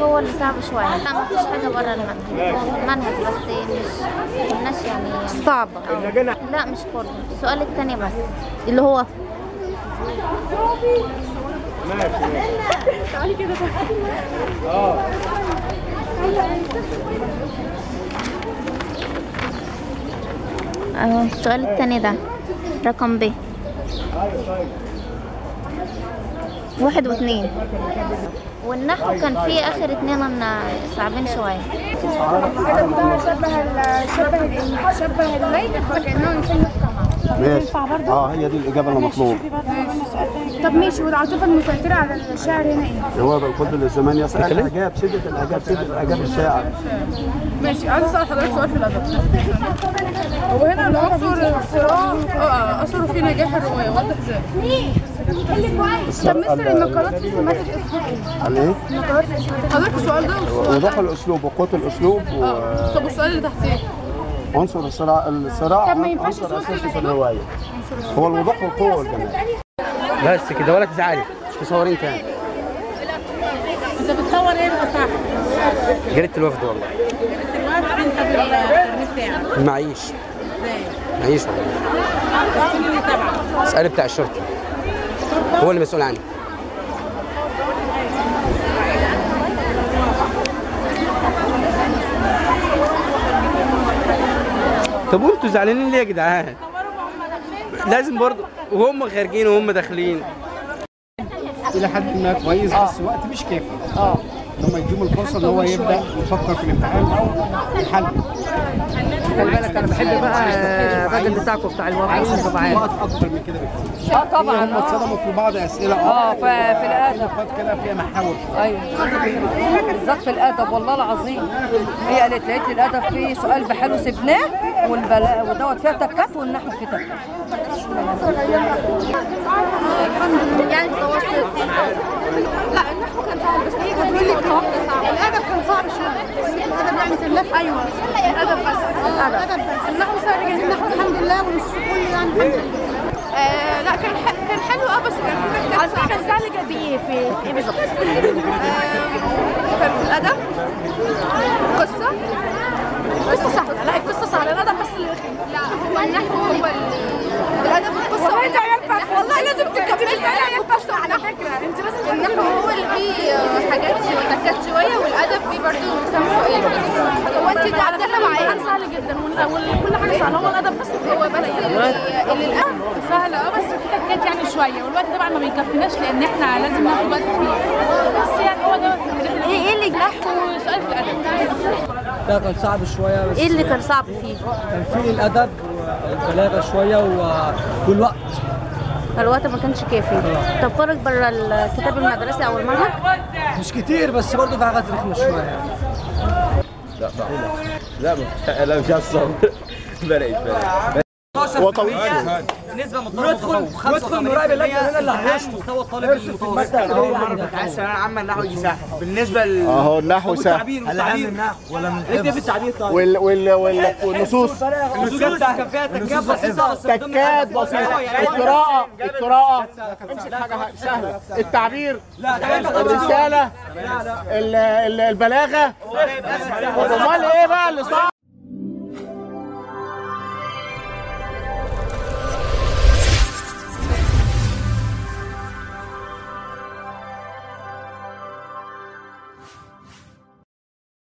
هو اللي صعب شوية لا مفيش حاجة بره المنهج هو منهج بس مش مش يعني صعبة لا مش كله السؤال التاني بس اللي هو اهو السؤال التاني ده رقم ب واحد واثنين والنحو كان فيه اخر اتنين انا صعبين شوية الكتاب ده شبه ال- شبه ال- شبه الليل وكأنه إنسان يفقه ماشي اه هي دي الاجابه المطلوبه طب ماشي والعاطفة المسيطرة على الشاعر هنا ايه؟ جواب القدر للزمان يسأل الاعجاب شده الاعجاب شده الاعجاب الشاعر ماشي عايز اسال حضرتك سؤال في الادب هو هنا العنصر الصراع اه اثره في نجاح الروايه واضح ازاي طب مثل المقالات في سمات الأسلوب ايه؟ قال ايه؟ المقالات في سمات حضرتك السؤال ده والسؤال وضوح الاسلوب وقوه الاسلوب اه طب والسؤال اللي تحتيه وعنصر الصراع الصراع طب ما ينفعش عنصر صوت اساسي في الروايه هو الوضوح والقوه والجمال بس كده ولا تزعلي مش مصورين تاني انت بتصور ايه بقى صح؟ جريت الوفد والله الوقت انت بالانترنت بتاعك المعيش ازاي؟ معيش والله مين اللي تبعك؟ اسألي بتاع الشرطة هو اللي مسؤول عني طب وانتوا زعلانين ليه يا جدعان؟ لازم برضه وهم خارجين وهم داخلين الى حد ما كويس بس وقت مش كافي اه لما يديهم الفرصه ان هو يبدا يفكر في الامتحان او يحل خلي بالك انا بحب بقى الراجل بتاعكم بتاع الواقع طبعا وقت اكتر من كده بكتير اه طبعا هم اتصدموا في بعض اسئله اه ف- في الادب نقاط كده فيها محاور ايوه بالذات في الادب والله العظيم هي قالت لي قالت لي الادب فيه سؤال بحاله سبناه والبلاء ودوت فيها تكات والنحو فيه تكات يعني متوسط لا النحو كان صعب بس هي كانت بتقول لي واحدة صعبة الأدب كان صعب شوية الأدب يعني سلف أيوه الأدب بس الأدب بس النحو سهل جدا النحو الحمد لله والنصوص كله يعني الحمد لله آه لا كان ح- كان حلو اه بس كان في على فكرة كان سهل جدا في في إيه بالظبط؟ كان في الادب قصه قصة سهلة لا القصة سهلة الأدب بس اللي رخم لا هو النحو هو ال- الادب والقصه والله انت عيال والله لازم تكملي عيال فاشله على فكره انت لازم النحو هو اللي فيه آه، حاجات تكات شويه والادب فيه برضه كام سؤال هو انت ده عندنا معايا كان سهل جدا وال- وكل حاجة سهلة هو الأدب بس هو بس اللي اللي الادب سهلة اه بس في تكات يعني شوية والوقت طبعا ما بيكفيناش لأن احنا لازم ناخد وقت كتير بس يعني هو ده ايه ايه اللي نحو سؤال في الأدب ده كان صعب شويه بس ايه اللي كان صعب فيه كان فيه الادب والبلاغه شويه و- والوقت الوقت ما كانش كافي طب خرج بره الكتاب المدرسي او المنهج مش كتير بس برضه في حاجات رخمه شويه يعني لا لا مش هصور بلاش بلاش هو طويل نسبه متفوقه ندخل نراقب اللجنه هنا اللي هيعيش مستوى الطالب المتوسط الثانويه العامه النحو يجي سهل بالنسبه ل اهو النحو سهل التعبير والتعبير ولا من ايه في التعبير طيب وال وال وال والنصوص النصوص كان فيها تكات بسيطه بس من ضمن تكات الحاجات بسيطه يعني القراءه القراءه امسك حاجه سهله التعبير الرساله ال- ال- البلاغه امال ايه بقى اللي صعب